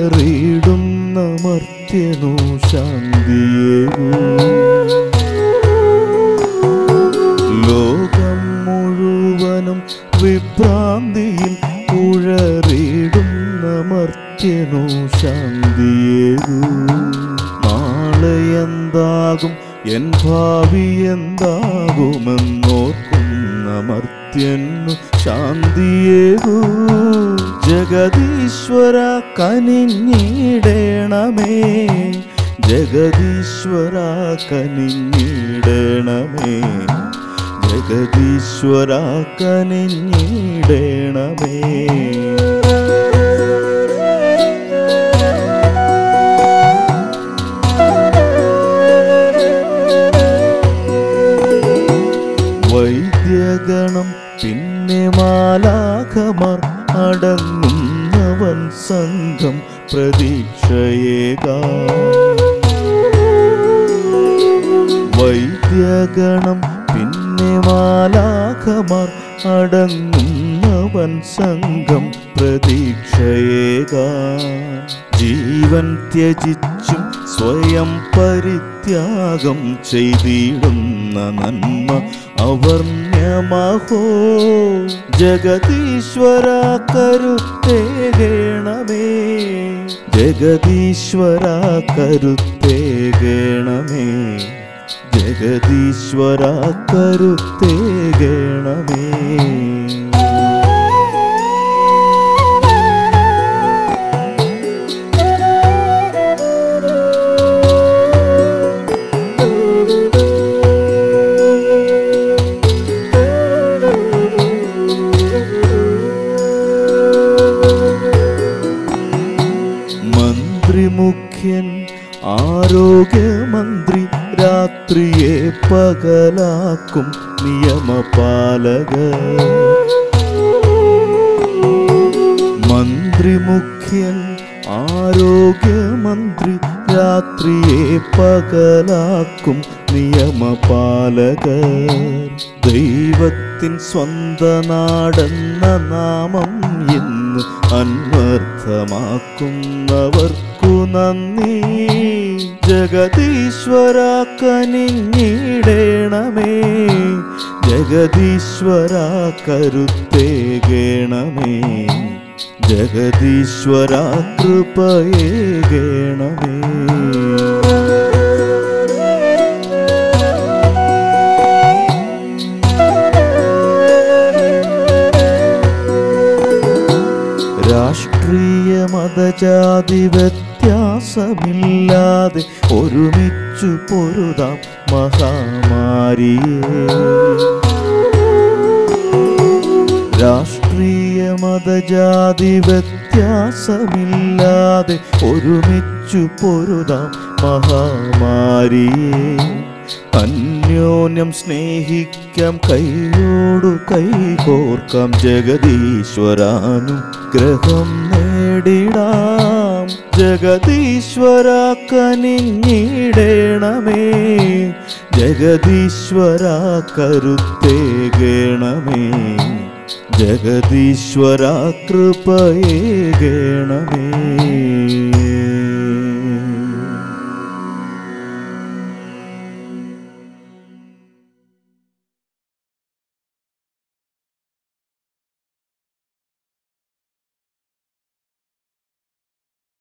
ഉഴറിടുന്ന മർത്യനു ശാന്തിയേകൂ ലോകം മുഴുവനും വിഭ്രാന്തിയിൽ ഉഴറിടുന്ന മർത്യനു ശാന്തിയേകൂ നാളെ എന്താകും എൻ ഭാവി എന്താകുമെന്നോർക്കുന്ന മർത്യനു ശാന്തിയേകൂ ജഗദീശ്വര കനിഞ്ഞിടേണമേ ജഗദീശ്വര കനിഞ്ഞിടേണമേ ജഗദീശ്വര കനിഞ്ഞിടേണമേ വൈദ്യഗണം പിന്നെ മാലാഖമാർ അടങ്ങുന്നവൻ സംഘം പ്രതീക്ഷയേകാ വൈദ്യഗണം പിന്നെ മാലാഖമാർ അടങ്ങുന്നവൻ സംഘം പ്രതീക്ഷയേകാൻ ജീവൻ ത്യജിച്ചും സ്വയം പരിത്യാഗം ചെയ്തിടുന്ന നന്മ അവർണ്യമഹോ ജഗദീശ്വര കരുത്തേകേണമേ ജഗദീശ്വര കരുത്തേകേണമേ ജഗദീശ്വര കരുത്തേകേണമേ മന്ത്രി മുഖ്യൻ ആരോഗ്യമന്ത്രി രാത്രിയെ പകലാക്കും നിയമപാലക മന്ത്രി മുഖ്യൻ ആരോഗ്യമന്ത്രി രാത്രിയെ പകലാക്കും നിയമപാലകർ ദൈവത്തിൻ സ്വന്ത നാടെന്ന നാമം ഇന്ന് അന്വർത്ഥമാക്കുന്നവർക്കു നന്ദി ജഗദീശ്വര കനിഞ്ഞിടേണമേ ജഗദീശ്വര കരുത്തേകേണമേ ജഗദീശ്വര കൃപയേകേണമേ രാഷ്ട്രീയ മതജാതി വ്യത്യാസമില്ലാതെ ഒരുമിച്ചു പൊരുതാം മഹാമാരിയെ രാഷ്ട്രീയ മതജാതി വ്യത്യാസമില്ലാതെ ഒരുമിച്ചു പൊരുതാം മഹാമാരിയെ അന്യോന്യം സ്നേഹിക്കാം കൈയോടു കൈകോർക്കാം ജഗദീശ്വരാനുഗ്രഹം നേടിടാം ജഗദീശ്വര കനിഞ്ഞിടേണമേ ജഗദീശ്വര കരുത്തേകേണമേ ജഗദീശ്വര കൃപയേകേണമേ